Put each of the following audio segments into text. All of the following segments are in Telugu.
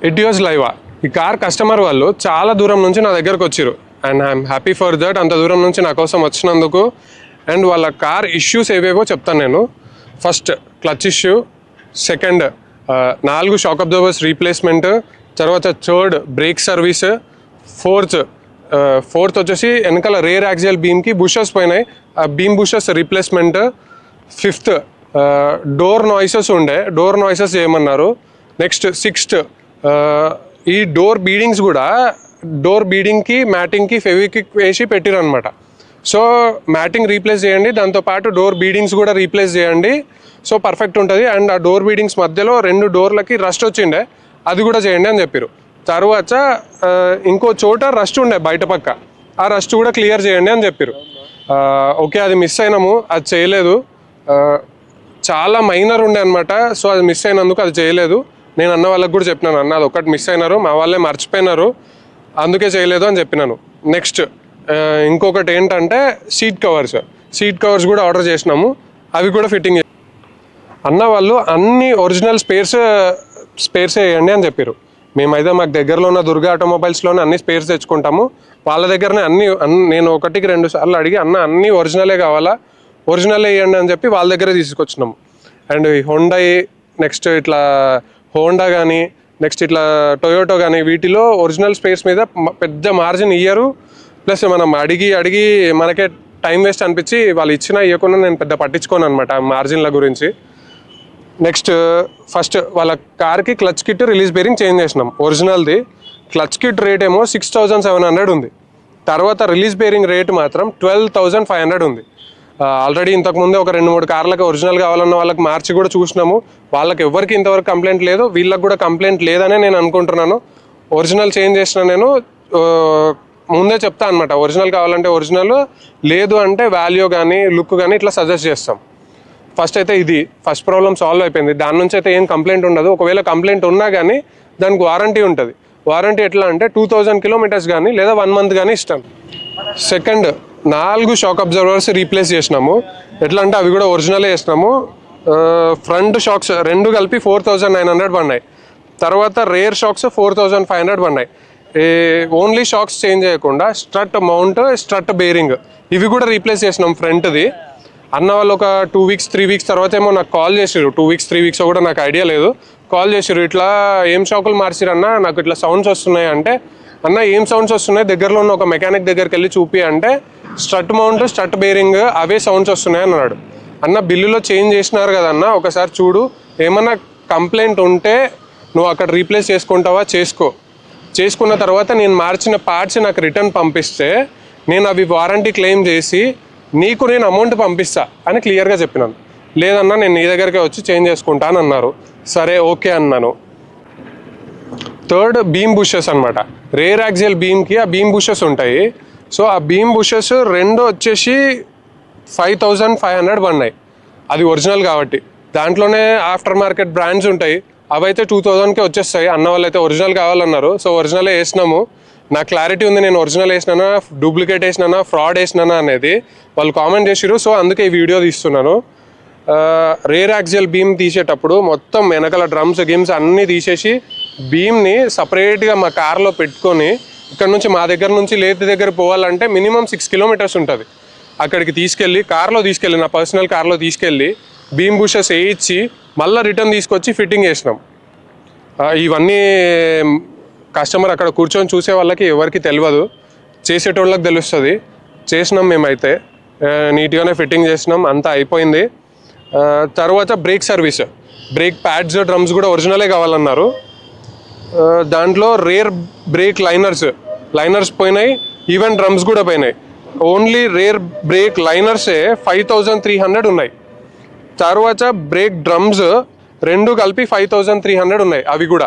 ఎటియోస్ లైవా ఈ కార్ కస్టమర్ వాళ్ళు చాలా దూరం నుంచి నా దగ్గరకు వచ్చారు and I'm happy for that అంత దూరం నుంచి నా కోసం వచ్చినందుకు అండ్ వాళ్ళ కార్ ఇష్యూస్ ఏవేవో చెప్తాను నేను ఫస్ట్ క్లచ్ ఇష్యూ సెకండ్ నాలుగు షాక్ అబ్జర్వర్స్ రీప్లేస్మెంట్ తర్వాత third brake service fourth fourth వచ్చేసి వెనకాల రేర్ యాక్సియల్ బీమ్కి బుషెస్ పోయినాయి ఆ beam bushes replacement fifth door noises ఉండే డోర్ నాయిసెస్ చేయమన్నారు నెక్స్ట్ సిక్స్త్ ఈ డోర్ బీడింగ్స్ కూడా డోర్ బీడింగ్కి మ్యాటింగ్కి ఫెవిక్విక్ వేసి పెట్టిరు అనమాట సో మ్యాటింగ్ రీప్లేస్ చేయండి దాంతోపాటు డోర్ బీడింగ్స్ కూడా రీప్లేస్ చేయండి సో పర్ఫెక్ట్ ఉంటుంది అండ్ ఆ డోర్ బీడింగ్స్ మధ్యలో రెండు డోర్లకి రస్ట్ వచ్చిండే అది కూడా చేయండి అని చెప్పారు తర్వాత ఆ, ఇంకో చోట రస్ట్ ఉండే బయట పక్క ఆ రస్ట్ కూడా క్లియర్ చేయండి అని చెప్పారు ఆ, ఓకే అది మిస్ అయినాము అది చేయలేదు ఆ, చాలా మైనర్ ఉండే అనమాట సో అది మిస్ అయినందుకు అది చేయలేదు నేను అన్న వాళ్ళకి కూడా చెప్పినాను అన్న అది ఒకటి మిస్ అయినారు మా వాళ్ళే మర్చిపోయినారు అందుకే చేయలేదు అని చెప్పినాను నెక్స్ట్ ఇంకొకటి ఏంటంటే సీట్ కవర్స్ సీట్ కవర్స్ కూడా ఆర్డర్ చేసినాము అవి కూడా ఫిట్టింగ్ అన్న వాళ్ళు అన్ని ఒరిజినల్ స్పేర్స్ స్పేర్స్ వేయండి అని చెప్పారు మేమైతే మాకు దగ్గరలో ఉన్న దుర్గా ఆటోమొబైల్స్లోనే అన్ని స్పేర్స్ తెచ్చుకుంటాము వాళ్ళ దగ్గరనే అన్ని అన్ని- నేను ఒకటికి రెండు సార్లు అడిగి అన్న అన్ని ఒరిజినలే కావాలా ఒరిజినల్ వేయండి అని చెప్పి వాళ్ళ దగ్గరే తీసుకొచ్చినాము అండ్ ఈ హోండై నెక్స్ట్ ఇట్లా హోండా కానీ నెక్స్ట్ ఇట్లా టొయోటో కానీ వీటిలో ఒరిజినల్ స్పేస్ మీద మ- పెద్ద మార్జిన్ ఇయ్యరు ప్లస్ మనం అడిగి అడిగి మనకే టైం వేస్ట్ అనిపించి వాళ్ళు ఇచ్చినా ఇవ్వకుండా నేను పెద్ద పట్టించుకోను అనమాట మార్జిన్ల గురించి నెక్స్ట్ ఫస్ట్ వాళ్ళ కార్కి clutch kit release bearing change చేసినాం ఒరిజినల్ది క్లచ్ కిట్ రేట్ ఏమో సిక్స్ థౌజండ్ సెవెన్ హండ్రెడ్ ఉంది తర్వాత రిలీజ్ బేరింగ్ రేట్ మాత్రం ట్వెల్వ్ థౌజండ్ ఫైవ్ హండ్రెడ్ ఉంది ఆల్రెడీ ఇంతకుముందే ఒక రెండు మూడు కార్లకు ఒరిజినల్ కావాలన్న వాళ్ళకి మార్చి కూడా చూసినాము వాళ్ళకి ఎవరికి ఇంతవరకు కంప్లైంట్ లేదు వీళ్ళకి కూడా కంప్లైంట్ లేదనే నేను అనుకుంటున్నాను ఒరిజినల్ చేంజ్ చేసిన నేను ఆ, ముందే చెప్తా అనమాట ఒరిజినల్ కావాలంటే ఒరిజినల్ లేదు అంటే వాల్యూ కానీ లుక్ కానీ ఇట్లా సజెస్ట్ చేస్తాం ఫస్ట్ అయితే ఇది ఫస్ట్ ప్రాబ్లం సాల్వ్ అయిపోయింది దాని నుంచి అయితే ఏం కంప్లైంట్ ఉండదు ఒకవేళ కంప్లైంట్ ఉన్నా కానీ దానికి వారంటీ ఉంటుంది వారంటీ ఎట్లా అంటే టూ థౌజండ్ కిలోమీటర్స్ కానీ లేదా వన్ మంత్ కానీ ఇస్తాం సెకండ్ నాలుగు షాక్ అబ్జర్వర్స్ రీప్లేస్ చేసినాము ఎట్లా అంటే అవి కూడా ఒరిజినలే చేసినాము ఫ్రంట్ షాక్స్ రెండు కలిపి ఫోర్ థౌజండ్ నైన్ హండ్రెడ్ పడినాయి తర్వాత rear shocks four thousand five hundred పడినాయి ఓన్లీ షాక్స్ చేంజ్ చేయకుండా స్ట్రట్ మౌంట్ స్ట్రట్ బేరింగ్ ఇవి కూడా రీప్లేస్ చేసినాం ఫ్రంట్ది అన్న వాళ్ళు ఒక టూ వీక్స్ త్రీ వీక్స్ తర్వాత ఏమో నాకు కాల్ చేసిర్రు టూ వీక్స్ త్రీ వీక్స్ కూడా నాకు ఐడియా లేదు కాల్ చేసిర్రు ఇట్లా ఏం షాకులు మార్చిరన్నా నాకు ఇట్లా సౌండ్స్ వస్తున్నాయి అంటే అన్న ఏం సౌండ్స్ వస్తున్నాయి దగ్గరలో ఉన్న ఒక మెకానిక్ దగ్గరికి వెళ్ళి చూపి అంటే స్ట్రట్ మౌంట్ స్ట్రట్ బేరింగ్ అవే సౌండ్స్ వస్తున్నాయి అన్నాడు అన్న బిల్లులో చేంజ్ చేసినారు కదన్న ఒకసారి చూడు ఏమన్నా కంప్లైంట్ ఉంటే నువ్వు అక్కడ రీప్లేస్ చేసుకుంటావా చేసుకో చేసుకున్న తర్వాత నేను మార్చిన పార్ట్స్ నాకు రిటర్న్ పంపిస్తే నేను అవి వారంటీ క్లెయిమ్ చేసి నీకు నేను అమౌంట్ పంపిస్తా అని క్లియర్గా చెప్పినాను లేదన్నా నేను నీ దగ్గరికి వచ్చి చేంజ్ చేసుకుంటాను అన్నారు సరే ఓకే అన్నాను థర్డ్ బీమ్ బుషెస్ అనమాట రేర్ యాక్సియల్ బీమ్కి ఆ బీమ్ బుషెస్ ఉంటాయి సో ఆ బీమ్ బుషెస్ రెండు వచ్చేసి ఫైవ్ థౌజండ్ ఫైవ్ హండ్రెడ్ పడినాయి అది ఒరిజినల్ కాబట్టి దాంట్లోనే ఆఫ్టర్ మార్కెట్ బ్రాండ్స్ ఉంటాయి అవైతే టూ థౌజండ్కే వచ్చేస్తాయి అన్న వాళ్ళు అయితే ఒరిజినల్ కావాలన్నారు సో ఒరిజినలే వేసినాము నాకు క్లారిటీ ఉంది నేను ఒరిజినల్ వేసినానా డూప్లికేట్ వేసినానా ఫ్రాడ్ వేసినానా అనేది వాళ్ళు కామెంట్ చేసిరు సో అందుకే ఈ వీడియో తీస్తున్నాను రేర్ యాక్సియల్ బీమ్ తీసేటప్పుడు మొత్తం వెనకాల డ్రమ్స్ గిమ్స్ అన్నీ తీసేసి బీమ్ని సపరేట్గా మా కార్లో పెట్టుకొని ఇక్కడ నుంచి మా దగ్గర నుంచి లేతి దగ్గర పోవాలంటే మినిమం సిక్స్ కిలోమీటర్స్ ఉంటుంది అక్కడికి తీసుకెళ్ళి కార్లో తీసుకెళ్ళి నా పర్సనల్ కార్లో తీసుకెళ్ళి బీమ్ బుషెస్ వేయించి మళ్ళీ రిటర్న్ తీసుకొచ్చి ఫిట్టింగ్ చేసినాం ఆ, ఇవన్నీ కస్టమర్ అక్కడ కూర్చొని చూసే వాళ్ళకి ఎవరికి తెలియదు చేసేటోళ్ళకి తెలుస్తుంది చేసినాం మేమైతే ఆ, నీట్గానే ఫిట్టింగ్ చేసినాం అంతా అయిపోయింది ఆ, తర్వాత brake service brake pads drums కూడా ఒరిజినలే కావాలన్నారు ఆ, దాంట్లో రేర్ బ్రేక్ లైనర్స్ లైనర్స్ పోయినాయి ఈవెన్ డ్రమ్స్ కూడా పోయినాయి ఓన్లీ రేర్ బ్రేక్ లైనర్సే ఫైవ్ థౌజండ్ త్రీ హండ్రెడ్ ఉన్నాయి తర్వాత బ్రేక్ డ్రమ్స్ రెండు కలిపి ఫైవ్ థౌజండ్ త్రీ హండ్రెడ్ ఉన్నాయి అవి కూడా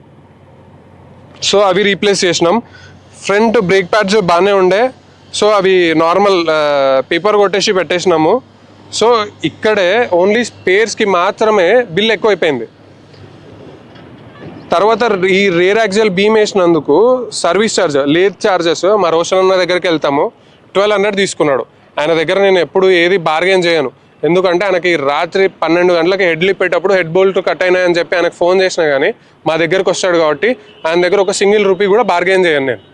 సో అవి రీప్లేస్ చేసినాం ఫ్రంట్ బ్రేక్ ప్యాడ్స్ బాగానే ఉండే సో అవి నార్మల్ పేపర్ కొట్టేసి పెట్టేసినాము సో ఇక్కడే ఓన్లీ స్పేర్స్కి మాత్రమే బిల్ ఎక్కువైపోయింది తర్వాత ఈ రేర్ యాక్సియల్ బీమ్ వేసినందుకు సర్వీస్ ఛార్జ్ లేత్ ఛార్జెస్ మా రోషన్ అన్న దగ్గరికి వెళ్తాము ట్వెల్వ్ హండ్రెడ్ తీసుకున్నాడు ఆయన దగ్గర నేను ఎప్పుడు ఏది బార్గెన్ చేయను ఎందుకంటే ఆయనకి రాత్రి పన్నెండు గంటలకి హెడ్ లిప్పేటప్పుడు హెడ్ బోల్ట్ కట్ అయినాయని చెప్పి ఆయనకు ఫోన్ చేసినా కానీ మా దగ్గరకు వస్తాడు కాబట్టి ఆయన దగ్గర ఒక సింగిల్ రూపీ కూడా బార్గెన్ చేయను నేను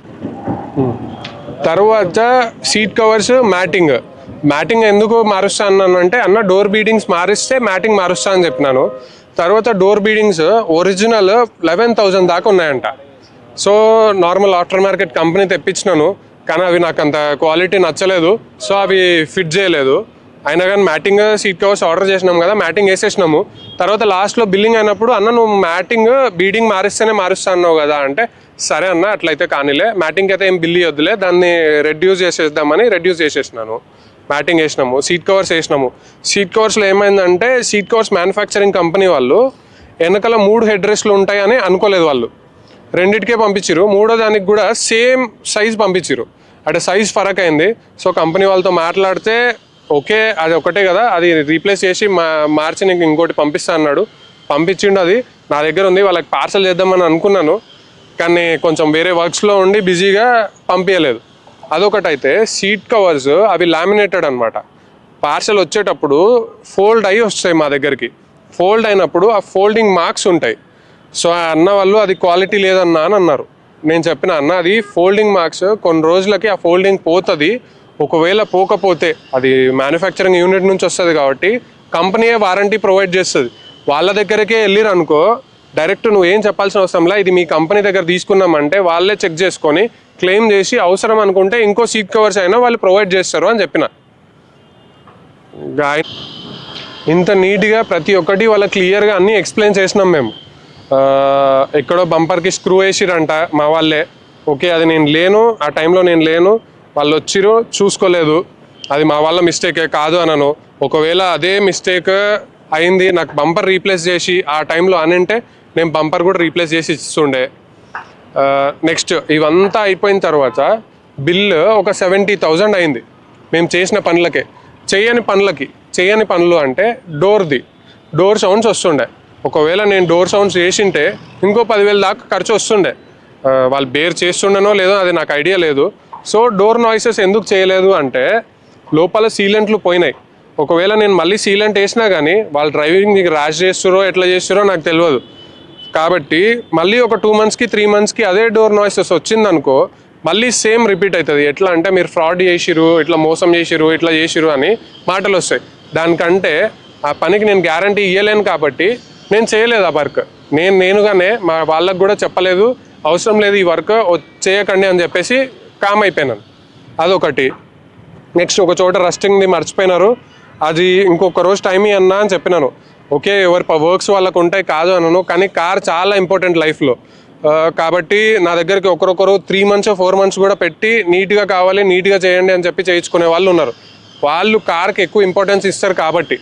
తర్వాత సీట్ కవర్స్ మ్యాటింగ్ మ్యాటింగ్ ఎందుకు మారుస్తా అన్నాను అంటే అన్న డోర్ బీడింగ్స్ మారిస్తే మ్యాటింగ్ మారుస్తా అని చెప్పినాను తర్వాత door beadings original eleven thousand దాకా ఉన్నాయంట so normal after market company తెప్పించినాను కానీ అవి నాకు అంత క్వాలిటీ నచ్చలేదు సో అవి ఫిట్ చేయలేదు అయినా కానీ మ్యాటింగ్ సీట్ కవర్స్ ఆర్డర్ చేసినాం కదా మ్యాటింగ్ వేసేసినాము తర్వాత లాస్ట్లో బిల్లింగ్ అయినప్పుడు అన్న నువ్వు మ్యాటింగ్ బీడింగ్ మారిస్తేనే మారుస్తా అన్నావు కదా అంటే సరే అన్న అట్లయితే కానీలే మ్యాటింగ్ అయితే ఏం బిల్లు వద్దులే దాన్ని రెడ్యూస్ చేసేద్దామని రెడ్యూస్ చేసేసినాను మ్యాటింగ్ వేసినాము సీట్ కవర్స్ వేసినాము సీట్ కవర్స్లో ఏమైందంటే సీట్ కవర్స్ మ్యానుఫ్యాక్చరింగ్ కంపెనీ వాళ్ళు వెనకాల మూడు హెడ్ రెస్ట్లు ఉంటాయని అనుకోలేదు వాళ్ళు రెండిటికే పంపించారు మూడో దానికి కూడా సేమ్ సైజ్ పంపించారు అంటే సైజ్ ఫరక్ అయింది సో కంపెనీ వాళ్ళతో మాట్లాడితే ఓకే అది ఒకటే కదా అది రీప్లేస్ చేసి మా మార్చి నీకు ఇంకోటి పంపిస్తా అన్నాడు పంపించిండు అది నా దగ్గర ఉంది వాళ్ళకి పార్సల్ చేద్దామని అనుకున్నాను కానీ కొంచెం వేరే వర్క్స్లో ఉండి బిజీగా పంపించలేదు అదొకటైతే సీట్ కవర్స్ అవి లామినేటెడ్ అనమాట పార్సల్ వచ్చేటప్పుడు ఫోల్డ్ అయ్యి వస్తాయి మా దగ్గరికి ఫోల్డ్ అయినప్పుడు ఆ ఫోల్డింగ్ మార్క్స్ ఉంటాయి సో ఆ అన్న వాళ్ళు అది క్వాలిటీ లేదన్నా అని అన్నారు నేను చెప్పిన అన్న అది ఫోల్డింగ్ మార్క్స్ కొన్ని రోజులకి ఆ ఫోల్డింగ్ పోతుంది ఒకవేళ పోకపోతే అది మ్యానుఫ్యాక్చరింగ్ యూనిట్ నుంచి వస్తుంది కాబట్టి కంపెనీయే వారంటీ ప్రొవైడ్ చేస్తుంది వాళ్ళ దగ్గరకే వెళ్ళిరు అనుకో డైరెక్ట్ నువ్వు ఏం చెప్పాల్సిన అవసరంలా ఇది మీ కంపెనీ దగ్గర తీసుకున్నామంటే వాళ్ళే చెక్ చేసుకొని క్లెయిమ్ చేసి అవసరం అనుకుంటే ఇంకో సీట్ కవర్స్ అయినా వాళ్ళు ప్రొవైడ్ చేస్తారు అని చెప్పిన గా- ఇంత నీట్గా ప్రతి ఒక్కటి వాళ్ళ క్లియర్గా అన్నీ ఎక్స్ప్లెయిన్ చేసినాం మేము ఆ, ఎక్కడో బంపర్కి స్క్రూ వేసిరంట మా వాళ్ళే ఓకే అది నేను లేను ఆ టైంలో నేను లేను వాళ్ళు వచ్చిరు చూసుకోలేదు అది మా వాళ్ళ మిస్టేకే కాదు అనను ఒకవేళ అదే మిస్టేక్ అయింది నాకు బంపర్ రీప్లేస్ చేసి ఆ టైంలో అనంటే నేను బంపర్ కూడా రీప్లేస్ చేసి ఇస్తుండే నెక్స్ట్ ఇవంతా అయిపోయిన తర్వాత బిల్లు ఒక సెవెంటీ థౌజండ్ అయింది మేము చేసిన పనులకే చేయని పనులకి చేయని పనులు అంటే డోర్ది డోర్ సౌండ్స్ వస్తుండే ఒకవేళ నేను డోర్ సౌండ్స్ చేసింటే ఇంకో పదివేల దాకా ఖర్చు వస్తుండే ఆ, వాళ్ళు బేర్ చేస్తుండనో లేదో అది నాకు ఐడియా లేదు సో డోర్ నాయిసెస్ ఎందుకు చేయలేదు అంటే లోపల సీలెంట్లు పోయినాయి ఒకవేళ నేను మళ్ళీ సీలెంట్ వేసినా కానీ వాళ్ళు డ్రైవింగ్ ర్యాష్ చేస్తారో ఎట్లా చేస్తారో నాకు తెలియదు కాబట్టి మళ్ళీ ఒక టూ మంత్స్కి త్రీ మంత్స్కి అదే డోర్ నాయిసెస్ వచ్చిందనుకో మళ్ళీ సేమ్ రిపీట్ అవుతుంది ఎట్లా అంటే మీరు ఫ్రాడ్ చేసిరు ఇట్లా మోసం చేసిరు ఇట్లా చేసిరు అని మాటలు వస్తాయి దానికంటే ఆ పనికి నేను గ్యారంటీ ఇవ్వలేను కాబట్టి నేను చేయలేదు ఆ వర్క్ నేను నేనుగానే మా వాళ్ళకు కూడా చెప్పలేదు అవసరం లేదు ఈ వర్క్ చేయకండి అని చెప్పేసి కామ్ అయిపోయినాను అదొకటి నెక్స్ట్ ఒక చోట రస్టింగ్ది మర్చిపోయినారు అది ఇంకొక రోజు టైం అన్నా అని చెప్పినాను ఓకే ఎవరి వర్క్స్ వాళ్ళకు ఉంటాయి కాదు అనను కానీ కార్ చాలా ఇంపార్టెంట్ లైఫ్లో కాబట్టి నా దగ్గరికి ఒకరొకరు త్రీ మంత్స్ ఫోర్ మంత్స్ కూడా పెట్టి నీట్గా కావాలి నీట్గా చేయండి అని చెప్పి చేయించుకునే వాళ్ళు ఉన్నారు వాళ్ళు కార్కి ఎక్కువ ఇంపార్టెన్స్ ఇస్తారు కాబట్టి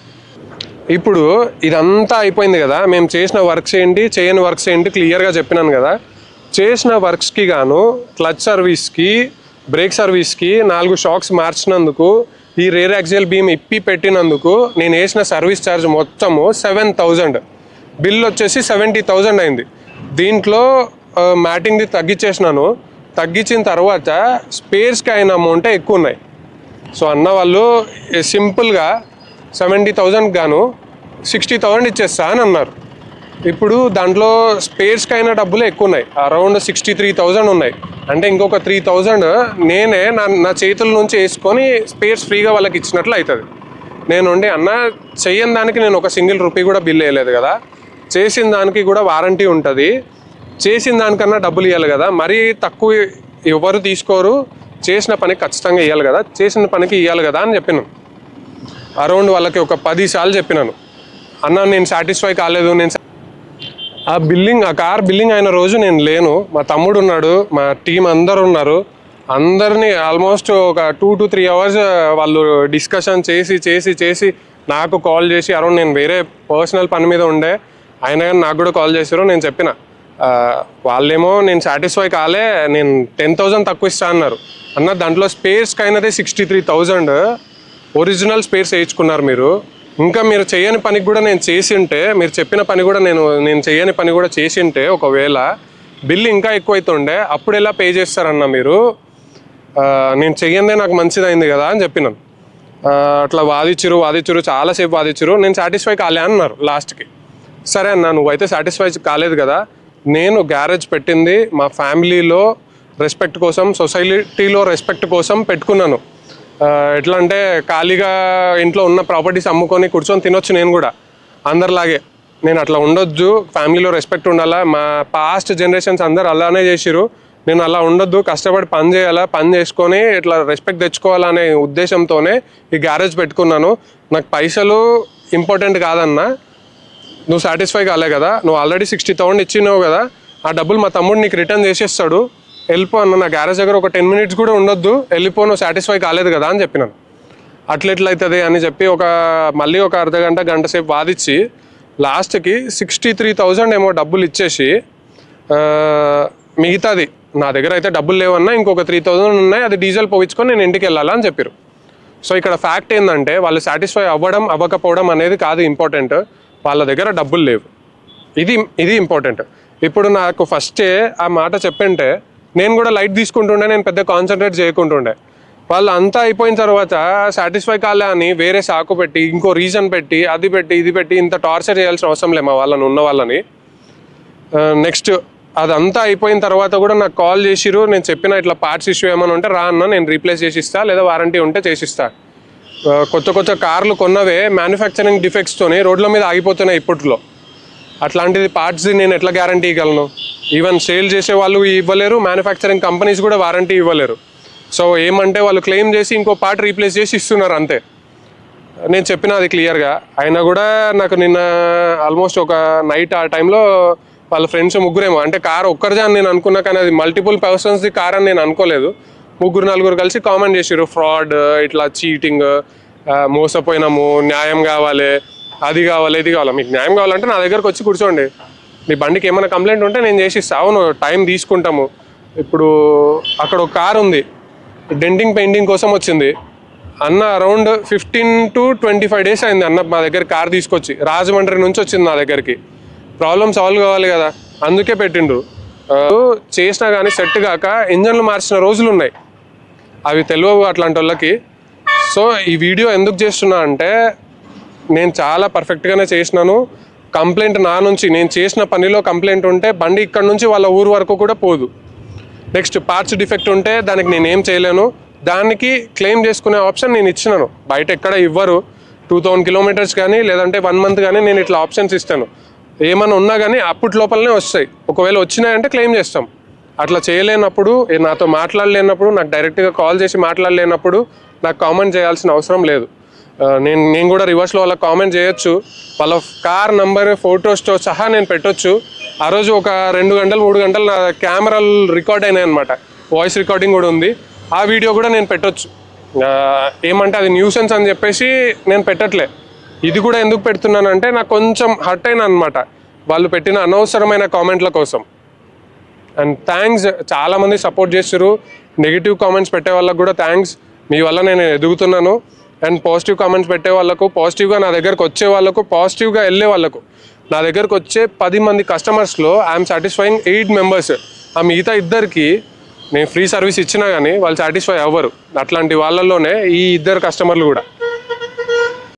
ఇప్పుడు ఇదంతా అయిపోయింది కదా మేము చేసిన వర్క్స్ ఏంటి చేయని వర్క్స్ ఏంటి క్లియర్గా చెప్పినాను కదా చేసిన వర్క్స్కి గాను క్లచ్ సర్వీస్కి బ్రేక్ సర్వీస్కి నాలుగు షాక్స్ మార్చినందుకు ఈ రేర్ యాక్సియల్ బీమ్ ఇప్పి పెట్టినందుకు నేను వేసిన సర్వీస్ ఛార్జ్ మొత్తము సెవెన్ థౌజండ్ బిల్ వచ్చేసి సెవెంటీ థౌజండ్ అయింది దీంట్లో ఆ, మ్యాటింగ్ది తగ్గించేసినాను తగ్గించిన తర్వాత స్పేర్స్కి అయిన అమౌంటే ఎక్కువ ఉన్నాయి సో అన్న వాళ్ళు ఏ సింపుల్గా సెవెంటీ థౌజండ్ గాను సిక్స్టీ థౌజండ్ ఇచ్చేస్తా అని అన్నారు ఇప్పుడు దాంట్లో స్పేర్స్కి అయిన డబ్బులు ఎక్కువ ఉన్నాయి అరౌండ్ సిక్స్టీ త్రీ థౌజండ్ ఉన్నాయి అంటే ఇంకొక త్రీ థౌజండ్ నేనే నా నా చేతుల నుంచి వేసుకొని స్పేర్స్ ఫ్రీగా వాళ్ళకి ఇచ్చినట్లు అవుతుంది నేను ఉండి అన్న చెయ్యని దానికి నేను ఒక సింగిల్ రూపీ కూడా బిల్ వేయలేదు కదా చేసిన దానికి కూడా వారంటీ ఉంటుంది చేసిన దానికన్నా డబ్బులు ఇవ్వాలి కదా మరీ తక్కువ ఎవరు తీసుకోరు చేసిన పనికి ఖచ్చితంగా ఇవ్వాలి కదా చేసిన పనికి ఇవ్వాలి కదా అని చెప్పినాను అరౌండ్ వాళ్ళకి ఒక పది సార్లు చెప్పినాను అన్న నేను సాటిస్ఫై కాలేదు నేను sa- ఆ బిల్లింగ్ ఆ కార్ బిల్లింగ్ అయిన రోజు నేను లేను మా తమ్ముడు ఉన్నాడు మా టీం అందరు ఉన్నారు అందరినీ ఆల్మోస్ట్ ఒక టూ టు త్రీ అవర్స్ వాళ్ళు డిస్కషన్ చేసి చేసి చేసి నాకు కాల్ చేసి అరౌండ్ నేను వేరే పర్సనల్ పని మీద ఉండే అయినా కానీ నాకు కూడా కాల్ చేశారు నేను చెప్పిన ఆ, వాళ్ళేమో నేను సాటిస్ఫై కాలే నేను టెన్ థౌజండ్ తక్కువ ఇస్తా అన్నారు అన్న దాంట్లో స్పేస్కి అయినదే sixty three thousand original space వేయించుకున్నారు మీరు ఇంకా మీరు చేయని పనికి కూడా నేను చేసి ఉంటే మీరు చెప్పిన పని కూడా నేను నేను చేయని పని కూడా చేసి ఉంటే ఒకవేళ బిల్ ఇంకా ఎక్కువైతుండే అప్పుడు ఎలా పే చేస్తారన్న మీరు ఆ, నేను చెయ్యందే నాకు మంచిదైంది కదా అని చెప్పినాను ఆ, అట్లా వాదిచ్చిరు వాదిచ్చిరు చాలాసేపు వాదిచ్చిరు నేను సాటిస్ఫై కాలే అన్నారు లాస్ట్కి సరే అన్న నువ్వైతే సాటిస్ఫై కాలేదు కదా నేను గ్యారేజ్ పెట్టింది మా ఫ్యామిలీలో రెస్పెక్ట్ కోసం సొసైటీలో రెస్పెక్ట్ కోసం పెట్టుకున్నాను ఆ, ఎట్లా అంటే ఖాళీగా ఇంట్లో ఉన్న ప్రాపర్టీస్ అమ్ముకొని కూర్చొని తినొచ్చు నేను కూడా అందరిలాగే నేను అట్లా ఉండొద్దు ఫ్యామిలీలో రెస్పెక్ట్ ఉండాలా మా పాస్ట్ జనరేషన్స్ అందరు అలానే చేసిరు నేను అలా ఉండొద్దు కష్టపడి పని చేయాలా పని చేసుకొని ఇట్లా రెస్పెక్ట్ తెచ్చుకోవాలనే ఉద్దేశంతోనే ఈ గ్యారేజ్ పెట్టుకున్నాను నాకు పైసలు ఇంపార్టెంట్ కాదన్నా నువ్వు సాటిస్ఫై కాలే కదా నువ్వు ఆల్రెడీ సిక్స్టీ థౌసండ్ ఇచ్చినావు కదా ఆ డబ్బులు మా తమ్ముడు నీకు రిటర్న్ చేసేస్తాడు వెళ్ళిపో అన్న నా గ్యారేజ్ దగ్గర ఒక టెన్ మినిట్స్ కూడా ఉండొద్దు వెళ్ళిపో నువ్వు సాటిస్ఫై కాలేదు కదా అని చెప్పినాను అట్లా ఎట్లా అవుతుంది అని చెప్పి ఒక మళ్ళీ ఒక అర్ధ గంట గంట సేపు వాదిచ్చి లాస్ట్కి సిక్స్టీ త్రీ థౌజండ్ ఏమో డబ్బులు ఇచ్చేసి ఆ, మిగతాది నా దగ్గర అయితే డబ్బులు లేవన్నా ఇంకొక త్రీ థౌజండ్ ఉన్నాయి అది డీజిల్ పోయించుకొని నేను ఇంటికి వెళ్ళాలా అని చెప్పారు సో ఇక్కడ ఫ్యాక్ట్ ఏంటంటే వాళ్ళు సాటిస్ఫై అవ్వడం అవ్వకపోవడం అనేది కాదు ఇంపార్టెంట్ వాళ్ళ దగ్గర డబ్బులు లేవు ఇది ఇది ఇంపార్టెంట్ ఇప్పుడు నాకు ఫస్టే ఆ మాట చెప్పింటే నేను కూడా లైట్ తీసుకుంటుండే నేను పెద్ద కాన్సన్ట్రేట్ చేయకుంటుండే వాళ్ళు అంతా అయిపోయిన తర్వాత సాటిస్ఫై కాలే అని వేరే సాకు పెట్టి ఇంకో రీజన్ పెట్టి అది పెట్టి ఇది పెట్టి ఇంత టార్చర్ చేయాల్సిన అవసరం లేదు మా వాళ్ళని ఉన్న వాళ్ళని నెక్స్ట్ అదంతా అయిపోయిన తర్వాత కూడా నాకు కాల్ చేసిరు నేను చెప్పిన ఇట్లా పార్ట్స్ ఇష్యూ ఏమైనా ఉంటే రా అన్న నేను రీప్లేస్ చేసి ఇస్తా లేదా వారంటీ ఉంటే చేసిస్తా ఆ, కొత్త కొత్త కార్లు కొన్నవే మ్యానుఫ్యాక్చరింగ్ డిఫెక్ట్స్తోని రోడ్ల మీద ఆగిపోతున్నాయి ఇప్పట్లో అట్లాంటిది పార్ట్స్ నేను ఎట్లా గ్యారంటీ ఇవ్వగలను ఈవెన్ సేల్ చేసే వాళ్ళు ఇవ్వలేరు మ్యానుఫ్యాక్చరింగ్ కంపెనీస్ కూడా వారంటీ ఇవ్వలేరు సో ఏమంటే వాళ్ళు క్లెయిమ్ చేసి ఇంకో పార్ట్ రీప్లేస్ చేసి ఇస్తున్నారు అంతే నేను చెప్పిన అది క్లియర్గా అయినా కూడా నాకు నిన్న ఆల్మోస్ట్ ఒక నైట్ ఆ టైంలో వాళ్ళ ఫ్రెండ్స్ ముగ్గురేమో అంటే కార్ ఒక్కరిదే అని నేను అనుకున్నా కానీ అది మల్టిపుల్ పర్సన్స్ది కార్ అని నేను అనుకోలేదు ముగ్గురు నలుగురు కలిసి కామెంట్ చేసారు ఫ్రాడ్ ఇట్లా చీటింగ్ మోసపోయినాము న్యాయం కావాలి అది కావాలి ఇది కావాలి మీకు న్యాయం కావాలంటే నా దగ్గరకు వచ్చి కూర్చోండి మీ బండికి ఏమైనా కంప్లైంట్ ఉంటే నేను చేసిస్తా అవును టైం తీసుకుంటాము ఇప్పుడు అక్కడ ఒక కార్ ఉంది డెంటింగ్ పెయింటింగ్ కోసం వచ్చింది అన్న around fifteen to twenty five days అయింది అన్న మా దగ్గర కార్ తీసుకొచ్చి రాజమండ్రి నుంచి వచ్చింది నా దగ్గరికి ప్రాబ్లమ్ సాల్వ్ కావాలి కదా అందుకే పెట్టిండు ఆ, చేసినా కానీ సెట్ కాక ఇంజన్లు మార్చిన రోజులు ఉన్నాయి అవి తెలియవు అట్లాంటి వాళ్ళకి సో ఈ వీడియో ఎందుకు చేస్తున్నా అంటే నేను చాలా పర్ఫెక్ట్గానే చేసినాను కంప్లైంట్ నా నుంచి నేను చేసిన పనిలో కంప్లైంట్ ఉంటే బండి ఇక్కడ నుంచి వాళ్ళ ఊరు వరకు కూడా పోదు నెక్స్ట్ పార్ట్స్ డిఫెక్ట్ ఉంటే దానికి నేను ఏం చేయలేను దానికి క్లెయిమ్ చేసుకునే ఆప్షన్ నేను ఇచ్చినాను బయట ఎక్కడ ఇవ్వరు టూ థౌజండ్ కిలోమీటర్స్ కానీ లేదంటే వన్ మంత్ కానీ నేను ఇట్లా ఆప్షన్స్ ఇస్తాను ఏమైనా ఉన్నా కానీ అప్పటి లోపలనే వస్తాయి ఒకవేళ వచ్చినాయంటే క్లెయిమ్ చేస్తాం అట్లా చేయలేనప్పుడు ఏ నాతో మాట్లాడలేనప్పుడు నాకు డైరెక్ట్గా కాల్ చేసి మాట్లాడలేనప్పుడు నాకు కామెంట్ చేయాల్సిన అవసరం లేదు ఆ, నేను నేను కూడా రివర్స్లో వాళ్ళకి కామెంట్ చేయొచ్చు వాళ్ళ కార్ నంబర్ ఫొటోస్తో సహా నేను పెట్టొచ్చు ఆ రోజు ఒక రెండు గంటలు మూడు గంటలు నా కెమెరాలు రికార్డ్ అయినాయి అనమాట వాయిస్ రికార్డింగ్ కూడా ఉంది ఆ వీడియో కూడా నేను పెట్టొచ్చు ఆ, ఏమంటే అది న్యూసెన్స్ అని చెప్పేసి నేను పెట్టట్లే ఇది కూడా ఎందుకు పెడుతున్నానంటే నాకు కొంచెం హర్ట్ అయినా అనమాట వాళ్ళు పెట్టిన అనవసరమైన కామెంట్ల కోసం అండ్ థ్యాంక్స్ చాలామంది సపోర్ట్ చేస్తారు నెగిటివ్ కామెంట్స్ పెట్టే వాళ్ళకు కూడా థ్యాంక్స్ మీ వల్ల నేను ఎదుగుతున్నాను అండ్ పాజిటివ్ కామెంట్స్ పెట్టే వాళ్ళకు పాజిటివ్గా నా దగ్గరకు వచ్చే వాళ్ళకు పాజిటివ్గా వెళ్ళే వాళ్ళకు నా దగ్గరకు వచ్చే పది మంది కస్టమర్స్లో ఐఎమ్ సాటిస్ఫైయింగ్ ఎయిట్ మెంబర్స్ ఆ మిగతా ఇద్దరికి నేను ఫ్రీ సర్వీస్ ఇచ్చినా కానీ వాళ్ళు సాటిస్ఫై అవ్వరు అట్లాంటి వాళ్ళల్లోనే ఈ ఇద్దరు కస్టమర్లు కూడా